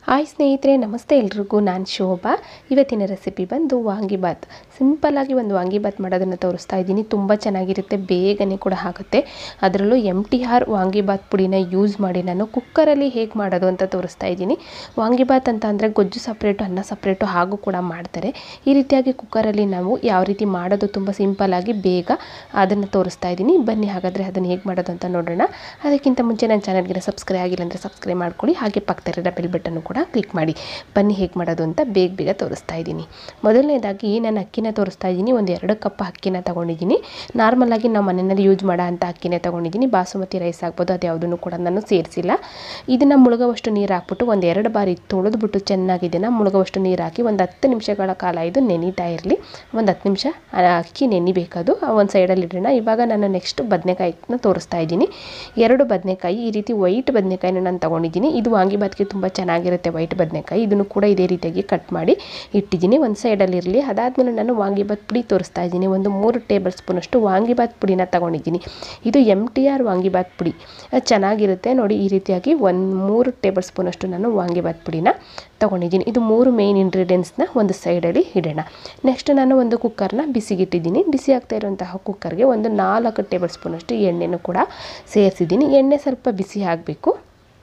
hi ಸ್ನೇಹಿತರೆ ನಮಸ್ತೆ ಎಲ್ರಿಗೂ ನಾನು ಶೋಭಾ ಇವತ್ತಿನ ರೆಸಿಪಿ ಬಂದು ವಾಂಗಿಬಾತ್ ಸಿಂಪಲ್ಲಾಗಿ ಒಂದು ವಾಂಗಿಬಾತ್ ಮಾಡೋದನ್ನು ತೋರಿಸ್ತಾ ಇದ್ದೀನಿ ತುಂಬ ಚೆನ್ನಾಗಿರುತ್ತೆ ಬೇಗನೆ ಕೂಡ ಆಗುತ್ತೆ ಅದರಲ್ಲೂ ಎಮ್ ಟಿ ಆರ್ ವಾಂಗಿಬಾತ್ ಪುಡಿನ ಯೂಸ್ ಮಾಡಿ ನಾನು ಕುಕ್ಕರಲ್ಲಿ ಹೇಗೆ ಮಾಡೋದು ಅಂತ ತೋರಿಸ್ತಾ ಇದ್ದೀನಿ ವಾಂಗಿಬಾತ್ ಅಂತ ಅಂದರೆ ಗೊಜ್ಜು ಸಪ್ರೇಟು ಅನ್ನ ಸಪ್ರೇಟು ಹಾಗೂ ಕೂಡ ಮಾಡ್ತಾರೆ ಈ ರೀತಿಯಾಗಿ ಕುಕ್ಕರಲ್ಲಿ ನಾವು ಯಾವ ರೀತಿ ಮಾಡೋದು ತುಂಬ ಸಿಂಪಲ್ಲಾಗಿ ಬೇಗ ಅದನ್ನು ತೋರಿಸ್ತಾ ಇದ್ದೀನಿ ಬನ್ನಿ ಹಾಗಾದರೆ ಅದನ್ನು ಹೇಗೆ ಮಾಡೋದು ಅಂತ ನೋಡೋಣ ಅದಕ್ಕಿಂತ ಮುಂಚೆ ನನ್ನ ಚಾನಲ್ಗೆ ಸಬ್ಸ್ಕ್ರೈಬ್ ಆಗಿಲ್ಲ ಅಂದರೆ ಸಬ್ಸ್ಕ್ರೈಬ್ ಮಾಡ್ಕೊಳ್ಳಿ ಹಾಗೆ ಪಕ್ಕದಲ್ಲಿರೋ ಬೆಲ್ ಬಟನ್ನು ಕೂಡ ಕ್ಲಿಕ್ ಮಾಡಿ ಬನ್ನಿ ಹೇಗೆ ಮಾಡೋದು ಅಂತ ಬೇಗ ಬೇಗ ತೋರಿಸ್ತಾ ಇದ್ದೀನಿ ಮೊದಲನೇದಾಗಿ ನಾನು ಅಕ್ಕಿನ ತೋರಿಸ್ತಾ ಇದ್ದೀನಿ ಒಂದು ಎರಡು ಕಪ್ ಅಕ್ಕಿನ ತೊಗೊಂಡಿದ್ದೀನಿ ನಾರ್ಮಲಾಗಿ ನಾವು ಮನೆಯಲ್ಲಿ ಯೂಸ್ ಮಾಡೋ ಅಂಥ ಅಕ್ಕಿನೇ ತೊಗೊಂಡಿದ್ದೀನಿ ಬಾಸುಮತಿ ರೈಸ್ ಆಗ್ಬೋದು ಅದು ಯಾವುದನ್ನು ಕೂಡ ನಾನು ಸೇರಿಸಿಲ್ಲ ಇದನ್ನು ಮುಳುಗುವಷ್ಟು ನೀರು ಹಾಕ್ಬಿಟ್ಟು ಒಂದು ಎರಡು ಬಾರಿ ತೊಳೆದ್ಬಿಟ್ಟು ಚೆನ್ನಾಗಿ ಇದನ್ನು ಮುಳುಗುವಷ್ಟು ನೀರು ಹಾಕಿ ಒಂದು ಹತ್ತು ನಿಮಿಷಗಳ ಕಾಲ ಇದು ನೆನೀತಾ ಇರಲಿ ಒಂದು ಹತ್ತು ನಿಮಿಷ ಆ ಅಕ್ಕಿ ನೆನಿಬೇಕದು ಒಂದು ಸೈಡಲ್ಲಿ ಇಡೋಣ ಇವಾಗ ನಾನು ನೆಕ್ಸ್ಟ್ ಬದನೆಕಾಯಿನ ತೋರಿಸ್ತಾ ಇದ್ದೀನಿ ಎರಡು ಬದನೆಕಾಯಿ ಈ ರೀತಿ ವೈಟ್ ಬದನೆಕಾಯಿನ ನಾನು ತೊಗೊಂಡಿದ್ದೀನಿ ಇದು ವಾಂಗಿಬಾತ್ಗೆ ತುಂಬ ಚೆನ್ನಾಗಿರುತ್ತೆ ವೈಟ್ ಬದನೆಕಾಯಿ ಇದನ್ನು ಕೂಡ ಇದೇ ರೀತಿಯಾಗಿ ಕಟ್ ಮಾಡಿ ಇಟ್ಟಿದ್ದೀನಿ ಒಂದು ಸೈಡಲ್ಲಿ ಇರಲಿ ಅದಾದಮೇಲೆ ನಾನು ವಾಂಗಿಬಾತ್ ಪುಡಿ ತೋರಿಸ್ತಾ ಇದ್ದೀನಿ ಒಂದು ಮೂರು ಟೇಬಲ್ ಸ್ಪೂನಷ್ಟು ವಾಂಗಿಬಾತ್ ಪುಡಿನ ತೊಗೊಂಡಿದ್ದೀನಿ ಇದು ಎಮ್ ಟಿ ಆರ್ ವಾಂಗಿಬಾತ್ ಪುಡಿ ಅದು ಚೆನ್ನಾಗಿರುತ್ತೆ ನೋಡಿ ಈ ರೀತಿಯಾಗಿ ಒಂದು ಮೂರು ಟೇಬಲ್ ಸ್ಪೂನಷ್ಟು ನಾನು ವಾಂಗಿಬಾತ್ ಪುಡಿನ ತೊಗೊಂಡಿದ್ದೀನಿ ಇದು ಮೂರು ಮೇಯ್ನ್ ಇಂಗ್ರೀಡಿಯೆಂಟ್ಸ್ನ ಒಂದು ಸೈಡಲ್ಲಿ ಇಡೋಣ ನೆಕ್ಸ್ಟ್ ನಾನು ಒಂದು ಕುಕ್ಕರ್ನ ಬಿಸಿಗಿಟ್ಟಿದ್ದೀನಿ ಬಿಸಿ ಆಗ್ತಾ ಇರುವಂತಹ ಕುಕ್ಕರ್ಗೆ ಒಂದು ನಾಲ್ಕು ಟೇಬಲ್ ಸ್ಪೂನಷ್ಟು ಎಣ್ಣೆನೂ ಕೂಡ ಸೇರಿಸಿದ್ದೀನಿ ಎಣ್ಣೆ ಸ್ವಲ್ಪ ಬಿಸಿ ಆಗಬೇಕು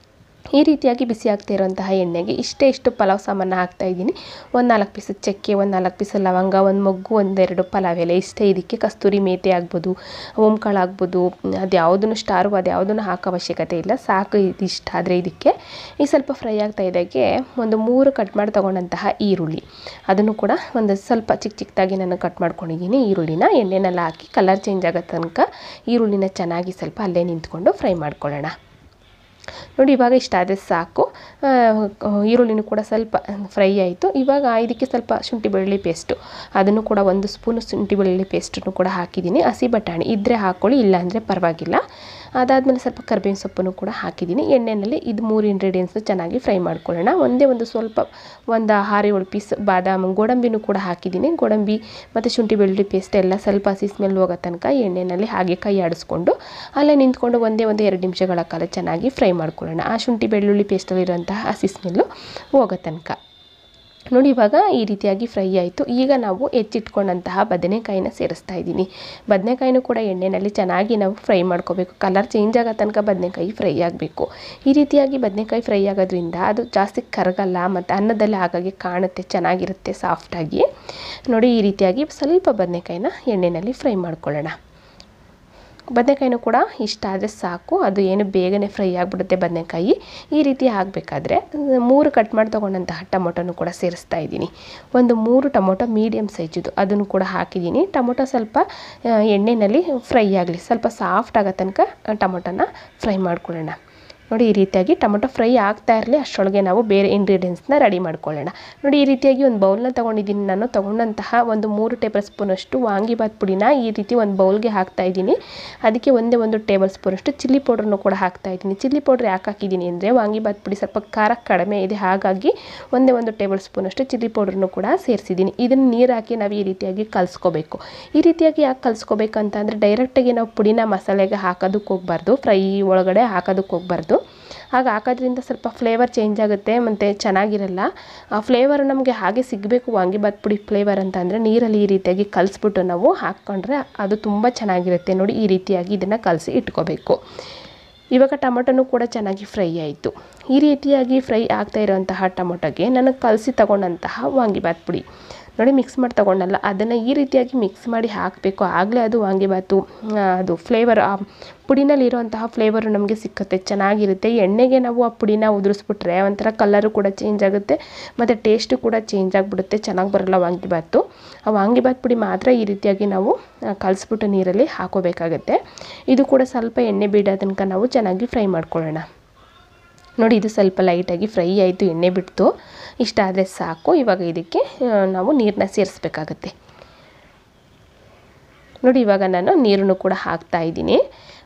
ಈ ರೀತಿಯಾಗಿ ಬಿಸಿ ಆಗ್ತಾ ಇರುವಂತಹ ಎಣ್ಣೆಗೆ ಇಷ್ಟೇ ಇಷ್ಟು ಪಲಾವ್ ಸಾಮಾನು ಹಾಕ್ತಾ ಇದ್ದೀನಿ ಒಂದು ನಾಲ್ಕು ಪೀಸ್ ಚಕ್ಕೆ ಒಂದು ನಾಲ್ಕು ಪೀಸ್ ಲವಂಗ ಒಂದು ಮೊಗ್ಗು ಒಂದೆರಡು ಪಲಾವ್ ಎಲೆ ಇಷ್ಟೇ ಇದಕ್ಕೆ ಕಸ್ತೂರಿ ಮೇಥಿ ಆಗ್ಬೋದು ಓಂಕಾಳು ಆಗ್ಬೋದು ಅದು ಯಾವುದನ್ನು ಸ್ಟಾರು ಅದು ಯಾವುದನ್ನು ಹಾಕೋ ಅವಶ್ಯಕತೆ ಇಲ್ಲ ಸಾಕು ಇದು ಇಷ್ಟ ಆದರೆ ಇದಕ್ಕೆ ಈ ಸ್ವಲ್ಪ ಫ್ರೈ ಆಗ್ತಾ ಇದ್ದಾಗೆ ಒಂದು ಮೂರು ಕಟ್ ಮಾಡಿ ತೊಗೊಂಡಂತಹ ಈರುಳ್ಳಿ ಅದನ್ನು ಕೂಡ ಒಂದು ಸ್ವಲ್ಪ ಚಿಕ್ಕ ಚಿಕ್ಕದಾಗಿ ನಾನು ಕಟ್ ಮಾಡ್ಕೊಂಡಿದ್ದೀನಿ ಈರುಳ್ಳಿನ ಎಣ್ಣೆನೆಲ್ಲ ಹಾಕಿ ಕಲರ್ ಚೇಂಜ್ ಆಗೋ ತನಕ ಈರುಳ್ಳಿನ ಚೆನ್ನಾಗಿ ಸ್ವಲ್ಪ ಅಲ್ಲೇ ನಿಂತ್ಕೊಂಡು ಫ್ರೈ ಮಾಡ್ಕೊಳ್ಳೋಣ ನೋಡಿ ಇವಾಗ ಇಷ್ಟ ಆದರೆ ಸಾಕು ಈರುಳ್ಳಿನೂ ಕೂಡ ಸ್ವಲ್ಪ ಫ್ರೈ ಆಯಿತು ಇವಾಗ ಇದಕ್ಕೆ ಸ್ವಲ್ಪ ಶುಂಠಿ ಬೆಳ್ಳುಳ್ಳಿ ಪೇಸ್ಟು ಅದನ್ನು ಕೂಡ ಒಂದು ಸ್ಪೂನು ಶುಂಠಿ ಬೆಳ್ಳುಳ್ಳಿ ಪೇಸ್ಟನ್ನು ಕೂಡ ಹಾಕಿದ್ದೀನಿ ಹಸಿ ಬಟಾಣಿ ಇದ್ದರೆ ಹಾಕ್ಕೊಳ್ಳಿ ಇಲ್ಲ ಅಂದರೆ ಪರವಾಗಿಲ್ಲ ಅದಾದಮೇಲೆ ಸ್ವಲ್ಪ ಕರ್ಬೇವಿನ ಸೊಪ್ಪನ್ನು ಕೂಡ ಹಾಕಿದ್ದೀನಿ ಎಣ್ಣೆಯಲ್ಲಿ ಇದು ಮೂರು ಇಂಗ್ರೀಡಿಯೆಂಟ್ಸ್ನ ಚೆನ್ನಾಗಿ ಫ್ರೈ ಮಾಡ್ಕೊಳ್ಳೋಣ ಒಂದೇ ಒಂದು ಸ್ವಲ್ಪ ಒಂದು ಆರು ಏಳು ಪೀಸ್ ಬಾದಾಮ್ ಗೋಡಂಬಿನೂ ಕೂಡ ಹಾಕಿದ್ದೀನಿ ಗೋಡಂಬಿ ಮತ್ತು ಶುಂಠಿ ಬೆಳ್ಳುಳ್ಳಿ ಪೇಸ್ಟ್ ಎಲ್ಲ ಸ್ವಲ್ಪ ಹಸಿ ಸ್ಮೆಲ್ ಹೋಗೋ ತನಕ ಎಣ್ಣೆಯಲ್ಲಿ ಹಾಗೆ ಕೈ ಆಡಿಸ್ಕೊಂಡು ಅಲ್ಲೇ ನಿಂತ್ಕೊಂಡು ಒಂದೇ ಒಂದು ಎರಡು ನಿಮಿಷಗಳ ಕಾಲ ಚೆನ್ನಾಗಿ ಫ್ರೈ ಮಾಡ್ಕೊಳ್ಳೋಣ ಆ ಶುಂಠಿ ಬೆಳ್ಳುಳ್ಳಿ ಪೇಸ್ಟಲ್ಲಿರುವಂತಹ ಹಸಿ ಸ್ಮೆಲ್ಲು ಹೋಗೋ ತನಕ ನೋಡಿ ಇವಾಗ ಈ ರೀತಿಯಾಗಿ ಫ್ರೈ ಆಯಿತು ಈಗ ನಾವು ಹೆಚ್ಚಿಟ್ಕೊಂಡಂತಹ ಬದನೆಕಾಯಿನ ಸೇರಿಸ್ತಾ ಇದ್ದೀನಿ ಬದನೆಕಾಯಿನೂ ಕೂಡ ಎಣ್ಣೆಯಲ್ಲಿ ಚೆನ್ನಾಗಿ ನಾವು ಫ್ರೈ ಮಾಡ್ಕೋಬೇಕು ಕಲರ್ ಚೇಂಜ್ ಆಗೋ ತನಕ ಬದನೆಕಾಯಿ ಫ್ರೈ ಆಗಬೇಕು ಈ ರೀತಿಯಾಗಿ ಬದನೆಕಾಯಿ ಫ್ರೈ ಆಗೋದ್ರಿಂದ ಅದು ಜಾಸ್ತಿ ಕರಗಲ್ಲ ಮತ್ತು ಅನ್ನದಲ್ಲಿ ಹಾಗಾಗಿ ಕಾಣುತ್ತೆ ಚೆನ್ನಾಗಿರುತ್ತೆ ಸಾಫ್ಟಾಗಿ ನೋಡಿ ಈ ರೀತಿಯಾಗಿ ಸ್ವಲ್ಪ ಬದನೆಕಾಯಿನ ಎಣ್ಣೆಯಲ್ಲಿ ಫ್ರೈ ಮಾಡ್ಕೊಳ್ಳೋಣ ಬದನೆಕಾಯಿನೂ ಕೂಡ ಇಷ್ಟ ಆದರೆ ಸಾಕು ಅದು ಏನು ಬೇಗನೆ ಫ್ರೈ ಆಗಿಬಿಡುತ್ತೆ ಬದನೆಕಾಯಿ ಈ ರೀತಿ ಆಗಬೇಕಾದ್ರೆ ಮೂರು ಕಟ್ ಮಾಡಿ ತೊಗೊಂಡಂತಹ ಟೊಮೊಟೊನು ಕೂಡ ಸೇರಿಸ್ತಾ ಇದ್ದೀನಿ ಒಂದು ಮೂರು ಟೊಮೊಟೊ ಮೀಡಿಯಮ್ ಸೈಜಿದು ಅದನ್ನು ಕೂಡ ಹಾಕಿದ್ದೀನಿ ಟೊಮೊಟೊ ಸ್ವಲ್ಪ ಎಣ್ಣೆಯಲ್ಲಿ ಫ್ರೈ ಆಗಲಿ ಸ್ವಲ್ಪ ಸಾಫ್ಟ್ ಆಗೋ ತನಕ ಟೊಮೊಟೊನ ಫ್ರೈ ಮಾಡ್ಕೊಳ್ಳೋಣ ನೋಡಿ ಈ ರೀತಿಯಾಗಿ ಟೊಮೊಟೊ ಫ್ರೈ ಆಗ್ತಾ ಇರಲಿ ಅಷ್ಟರೊಳಗೆ ನಾವು ಬೇರೆ ಇಂಗ್ರೀಡಿಯೆಂಟ್ಸ್ನ ರೆಡಿ ಮಾಡ್ಕೊಳ್ಳೋಣ ನೋಡಿ ಈ ರೀತಿಯಾಗಿ ಒಂದು ಬೌಲ್ನ ತೊಗೊಂಡಿದ್ದೀನಿ ನಾನು ತೊಗೊಂಡಂತಹ ಒಂದು ಮೂರು ಟೇಬಲ್ ಸ್ಪೂನಷ್ಟು ವಾಂಗಿಬಾತ್ ಪುಡಿನ ಈ ರೀತಿ ಒಂದು ಬೌಲ್ಗೆ ಹಾಕ್ತಾ ಇದ್ದೀನಿ ಅದಕ್ಕೆ ಒಂದೇ ಒಂದು ಟೇಬಲ್ ಸ್ಪೂನಷ್ಟು ಚಿಲ್ಲಿ ಪೌಡ್ರನ್ನು ಕೂಡ ಹಾಕ್ತಾ ಇದ್ದೀನಿ ಚಿಲ್ಲಿ ಪೌಡ್ರ್ ಯಾಕೆ ಹಾಕಿದ್ದೀನಿ ಅಂದರೆ ವಾಂಗಿಬಾತ್ ಪುಡಿ ಸ್ವಲ್ಪ ಖಾರ ಕಡಿಮೆ ಇದೆ ಹಾಗಾಗಿ ಒಂದೇ ಒಂದು ಟೇಬಲ್ ಸ್ಪೂನಷ್ಟು ಚಿಲ್ಲಿ ಪೌಡ್ರನ್ನು ಕೂಡ ಸೇರಿಸಿದ್ದೀನಿ ಇದನ್ನು ನೀರು ಹಾಕಿ ನಾವು ಈ ರೀತಿಯಾಗಿ ಕಲಿಸ್ಕೋಬೇಕು ಈ ರೀತಿಯಾಗಿ ಯಾಕೆ ಕಲಿಸ್ಕೋಬೇಕು ಅಂತ ಅಂದರೆ ಡೈರೆಕ್ಟಾಗಿ ನಾವು ಪುಡಿನ ಮಸಾಲೆಗೆ ಹಾಕೋದಕ್ಕೆ ಹೋಗ್ಬಾರ್ದು ಫ್ರೈ ಒಳಗಡೆ ಹಾಕೋದಕ್ಕೆ ಹೋಗ್ಬಾರ್ದು ಆಗ ಹಾಕೋದ್ರಿಂದ ಸ್ವಲ್ಪ ಫ್ಲೇವರ್ ಚೇಂಜ್ ಆಗುತ್ತೆ ಮತ್ತು ಚೆನ್ನಾಗಿರಲ್ಲ ಆ ಫ್ಲೇವರ್ ನಮಗೆ ಹಾಗೆ ಸಿಗಬೇಕು ವಾಂಗಿಬಾತ್ ಪುಡಿ ಫ್ಲೇವರ್ ಅಂತ ಅಂದರೆ ನೀರಲ್ಲಿ ಈ ರೀತಿಯಾಗಿ ಕಲಿಸ್ಬಿಟ್ಟು ನಾವು ಹಾಕ್ಕೊಂಡ್ರೆ ಅದು ತುಂಬ ಚೆನ್ನಾಗಿರುತ್ತೆ ನೋಡಿ ಈ ರೀತಿಯಾಗಿ ಇದನ್ನು ಕಲಸಿ ಇಟ್ಕೋಬೇಕು ಇವಾಗ ಟೊಮೊಟೊನೂ ಕೂಡ ಚೆನ್ನಾಗಿ ಫ್ರೈ ಆಯಿತು ಈ ರೀತಿಯಾಗಿ ಫ್ರೈ ಆಗ್ತಾ ಇರೋಂತಹ ಟೊಮೊಟೊಗೆ ನಾನು ಕಲಸಿ ತಗೊಂಡಂತಹ ವಾಂಗಿಬಾತ್ ಪುಡಿ ನೋಡಿ ಮಿಕ್ಸ್ ಮಾಡಿ ತೊಗೊಂಡಲ್ಲ ಅದನ್ನು ಈ ರೀತಿಯಾಗಿ ಮಿಕ್ಸ್ ಮಾಡಿ ಹಾಕಬೇಕು ಆಗಲೇ ಅದು ವಾಂಗಿಬಾತು ಅದು ಫ್ಲೇವರ್ ಆ ಪುಡಿನಲ್ಲಿ ಇರೋಂತಹ ಫ್ಲೇವರು ನಮಗೆ ಸಿಕ್ಕುತ್ತೆ ಚೆನ್ನಾಗಿರುತ್ತೆ ಎಣ್ಣೆಗೆ ನಾವು ಆ ಪುಡಿನ ಉದುರಿಸ್ಬಿಟ್ರೆ ಒಂಥರ ಕಲರು ಕೂಡ ಚೇಂಜ್ ಆಗುತ್ತೆ ಮತ್ತು ಟೇಸ್ಟು ಕೂಡ ಚೇಂಜ್ ಆಗಿಬಿಡುತ್ತೆ ಚೆನ್ನಾಗಿ ಬರಲ್ಲ ವಾಂಗಿಬಾತು ಆ ವಾಂಗಿಬಾತ್ ಪುಡಿ ಮಾತ್ರ ಈ ರೀತಿಯಾಗಿ ನಾವು ಕಲಿಸ್ಬಿಟ್ಟು ನೀರಲ್ಲಿ ಹಾಕೋಬೇಕಾಗತ್ತೆ ಇದು ಕೂಡ ಸ್ವಲ್ಪ ಎಣ್ಣೆ ಬಿಡೋ ತನಕ ನಾವು ಚೆನ್ನಾಗಿ ಫ್ರೈ ಮಾಡ್ಕೊಳ್ಳೋಣ ನೋಡಿ ಇದು ಸ್ವಲ್ಪ ಲೈಟಾಗಿ ಫ್ರೈ ಆಯಿತು ಎಣ್ಣೆ ಬಿಡ್ತು ಇಷ್ಟ ಆದರೆ ಸಾಕು ಇವಾಗ ಇದಕ್ಕೆ ನಾವು ನೀರನ್ನ ಸೇರಿಸ್ಬೇಕಾಗತ್ತೆ ನೋಡಿ ಇವಾಗ ನಾನು ನೀರನ್ನು ಕೂಡ ಹಾಕ್ತಾ ಇದ್ದೀನಿ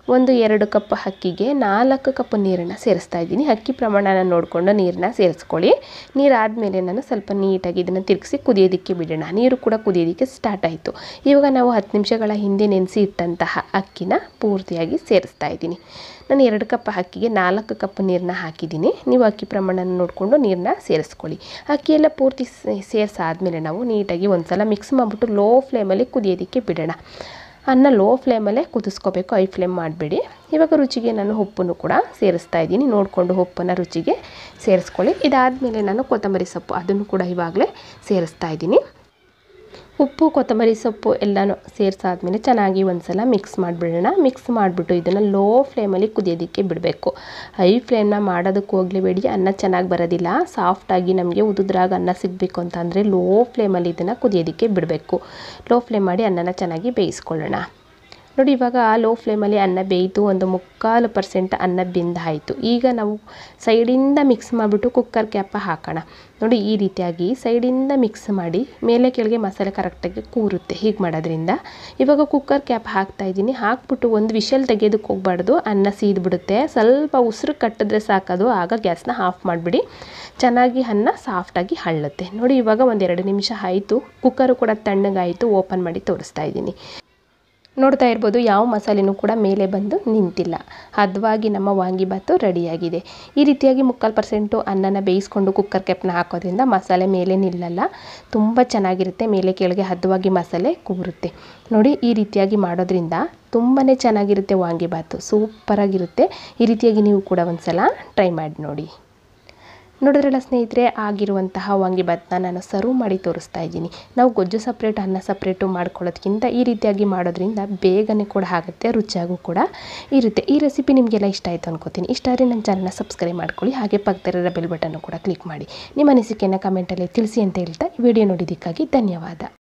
ಒಂದು ಎರಡು ಕಪ್ ಅಕ್ಕಿಗೆ ನಾಲ್ಕು ಕಪ್ ನೀರನ್ನು ಸೇರಿಸ್ತಾ ಇದ್ದೀನಿ ಅಕ್ಕಿ ಪ್ರಮಾಣನ ನೋಡಿಕೊಂಡು ನೀರನ್ನ ಸೇರಿಸ್ಕೊಳ್ಳಿ ನೀರಾದಮೇಲೆ ನಾನು ಸ್ವಲ್ಪ ನೀಟಾಗಿ ಇದನ್ನು ತಿರುಗಿಸಿ ಕುದಿಯೋದಕ್ಕೆ ಬಿಡೋಣ ನೀರು ಕೂಡ ಕುದಿಯೋದಕ್ಕೆ ಸ್ಟಾರ್ಟ್ ಆಯಿತು ಇವಾಗ ನಾವು ಹತ್ತು ನಿಮಿಷಗಳ ಹಿಂದೆ ನೆನೆಸಿ ಇಟ್ಟಂತಹ ಅಕ್ಕಿನ ಪೂರ್ತಿಯಾಗಿ ಸೇರಿಸ್ತಾ ಇದ್ದೀನಿ ನಾನು ಎರಡು ಕಪ್ ಅಕ್ಕಿಗೆ ನಾಲ್ಕು ಕಪ್ ನೀರನ್ನ ಹಾಕಿದ್ದೀನಿ ನೀವು ಅಕ್ಕಿ ಪ್ರಮಾಣನ ನೋಡಿಕೊಂಡು ನೀರನ್ನ ಸೇರಿಸ್ಕೊಳ್ಳಿ ಅಕ್ಕಿ ಎಲ್ಲ ಪೂರ್ತಿ ಸೇರಿಸಾದ್ಮೇಲೆ ನಾವು ನೀಟಾಗಿ ಒಂದು ಸಲ ಮಿಕ್ಸ್ ಮಾಡಿಬಿಟ್ಟು ಲೋ ಫ್ಲೇಮಲ್ಲಿ ಕುದಿಯೋದಕ್ಕೆ ಬಿಡೋಣ ಅನ್ನ ಲೋ ಫ್ಲೇಮಲ್ಲೇ ಕುದಿಸ್ಕೋಬೇಕು ಐ ಫ್ಲೇಮ್ ಮಾಡಬೇಡಿ ಇವಾಗ ರುಚಿಗೆ ನಾನು ಉಪ್ಪನ್ನು ಕೂಡ ಸೇರಿಸ್ತಾ ಇದ್ದೀನಿ ನೋಡಿಕೊಂಡು ಉಪ್ಪನ್ನು ರುಚಿಗೆ ಸೇರಿಸ್ಕೊಳ್ಳಿ ಇದಾದಮೇಲೆ ನಾನು ಕೊತ್ತಂಬರಿ ಸೊಪ್ಪು ಅದನ್ನು ಕೂಡ ಇವಾಗಲೇ ಸೇರಿಸ್ತಾ ಇದ್ದೀನಿ ಉಪ್ಪು ಕೊತ್ತಂಬರಿ ಸೊಪ್ಪು ಎಲ್ಲನೂ ಸೇರಿಸಾದ್ಮೇಲೆ ಚೆನ್ನಾಗಿ ಒಂದು ಸಲ ಮಿಕ್ಸ್ ಮಾಡಿಬಿಡೋಣ ಮಿಕ್ಸ್ ಮಾಡಿಬಿಟ್ಟು ಇದನ್ನು ಲೋ ಫ್ಲೇಮಲ್ಲಿ ಕುದಿಯೋದಕ್ಕೆ ಬಿಡಬೇಕು ಹೈ ಫ್ಲೇಮ್ನ ಮಾಡೋದಕ್ಕೆ ಹೋಗಲೇಬೇಡಿ ಅನ್ನ ಚೆನ್ನಾಗಿ ಬರೋದಿಲ್ಲ ಸಾಫ್ಟಾಗಿ ನಮಗೆ ಉದುದ್ರಾಗ ಅನ್ನ ಸಿಗಬೇಕು ಅಂತಂದರೆ ಲೋ ಫ್ಲೇಮಲ್ಲಿ ಇದನ್ನು ಕುದಿಯೋದಕ್ಕೆ ಬಿಡಬೇಕು ಲೋ ಫ್ಲೇಮ್ ಮಾಡಿ ಅನ್ನನ ಚೆನ್ನಾಗಿ ಬೇಯಿಸ್ಕೊಳ್ಳೋಣ ನೋಡಿ ಇವಾಗ ಲೋ ಫ್ಲೇಮಲ್ಲಿ ಅನ್ನ ಬೇಯಿತು ಒಂದು ಮುಕ್ಕಾಲು ಪರ್ಸೆಂಟ್ ಅನ್ನ ಬೆಂದಾಯಿತು ಈಗ ನಾವು ಸೈಡಿಂದ ಮಿಕ್ಸ್ ಮಾಡಿಬಿಟ್ಟು ಕುಕ್ಕರ್ ಕ್ಯಾಪ ಹಾಕೋಣ ನೋಡಿ ಈ ರೀತಿಯಾಗಿ ಸೈಡಿಂದ ಮಿಕ್ಸ್ ಮಾಡಿ ಮೇಲೆ ಕೆಳಗೆ ಮಸಾಲೆ ಕರೆಕ್ಟಾಗಿ ಕೂರುತ್ತೆ ಹೀಗೆ ಮಾಡೋದ್ರಿಂದ ಇವಾಗ ಕುಕ್ಕರ್ ಕ್ಯಾಪ್ ಹಾಕ್ತಾ ಇದ್ದೀನಿ ಹಾಕ್ಬಿಟ್ಟು ಒಂದು ವಿಷಲ್ ತೆಗೆಯೋದಕ್ಕೆ ಹೋಗ್ಬಾರ್ದು ಅನ್ನ ಸೀದ್ಬಿಡುತ್ತೆ ಸ್ವಲ್ಪ ಉಸಿರು ಕಟ್ಟಿದ್ರೆ ಸಾಕೋದು ಆಗ ಗ್ಯಾಸ್ನ ಆಫ್ ಮಾಡಿಬಿಡಿ ಚೆನ್ನಾಗಿ ಅನ್ನ ಸಾಫ್ಟಾಗಿ ಹಳ್ಳುತ್ತೆ ನೋಡಿ ಇವಾಗ ಒಂದೆರಡು ನಿಮಿಷ ಆಯಿತು ಕುಕ್ಕರು ಕೂಡ ತಣ್ಣಗಾಯಿತು ಓಪನ್ ಮಾಡಿ ತೋರಿಸ್ತಾ ಇದ್ದೀನಿ ನೋಡ್ತಾ ಇರ್ಬೋದು ಯಾವ ಮಸಾಲೆನೂ ಕೂಡ ಮೇಲೆ ಬಂದು ನಿಂತಿಲ್ಲ ಹದವಾಗಿ ನಮ್ಮ ವಾಂಗಿಬಾತು ರೆಡಿಯಾಗಿದೆ ಈ ರೀತಿಯಾಗಿ ಮುಕ್ಕಾಲು ಪರ್ಸೆಂಟು ಅನ್ನನ ಬೇಯಿಸ್ಕೊಂಡು ಕುಕ್ಕರ್ ಕೆಪ್ನ ಹಾಕೋದ್ರಿಂದ ಮಸಾಲೆ ಮೇಲೆ ನಿಲ್ಲಲ್ಲ ತುಂಬ ಚೆನ್ನಾಗಿರುತ್ತೆ ಮೇಲೆ ಕೆಳಗೆ ಹದವಾಗಿ ಮಸಾಲೆ ಕೂರುತ್ತೆ ನೋಡಿ ಈ ರೀತಿಯಾಗಿ ಮಾಡೋದ್ರಿಂದ ತುಂಬಾ ಚೆನ್ನಾಗಿರುತ್ತೆ ವಾಂಗಿಬಾತು ಸೂಪರಾಗಿರುತ್ತೆ ಈ ರೀತಿಯಾಗಿ ನೀವು ಕೂಡ ಒಂದು ಸಲ ಟ್ರೈ ಮಾಡಿ ನೋಡಿ ನೋಡಿದ್ರಲ್ಲ ಸ್ನೇಹಿತರೆ ಆಗಿರುವಂತಹ ವಾಂಗಿಬಾತನ್ನ ನಾನು ಸರ್ವ್ ಮಾಡಿ ತೋರಿಸ್ತಾ ಇದ್ದೀನಿ ನಾವು ಗೊಜ್ಜು ಸಪ್ರೇಟ್ ಅನ್ನ ಸಪ್ರೇಟು ಮಾಡ್ಕೊಳ್ಳೋದಕ್ಕಿಂತ ಈ ರೀತಿಯಾಗಿ ಮಾಡೋದ್ರಿಂದ ಬೇಗನೆ ಕೂಡ ಆಗುತ್ತೆ ರುಚಿಯಾಗೂ ಕೂಡ ಇರುತ್ತೆ ಈ ರೆಸಿಪಿ ನಿಮಗೆಲ್ಲ ಇಷ್ಟ ಆಯಿತು ಅನ್ಕೋತೀನಿ ಇಷ್ಟ ಆದರೆ ನನ್ನ ಚಾನಲ್ನ ಸಬ್ಸ್ಕ್ರೈಬ್ ಮಾಡ್ಕೊಳ್ಳಿ ಹಾಗೆ ಪಕ್ಕದಲ್ಲಿರೋ ಬೆಲ್ ಬಟನ್ನು ಕೂಡ ಕ್ಲಿಕ್ ಮಾಡಿ ನಿಮ್ಮ ಅನಿಸಿಕೆಯನ್ನು ಕಮೆಂಟಲ್ಲಿ ತಿಳಿಸಿ ಅಂತ ಹೇಳ್ತಾ ಈ ವಿಡಿಯೋ ನೋಡಿದ್ದಕ್ಕಾಗಿ ಧನ್ಯವಾದ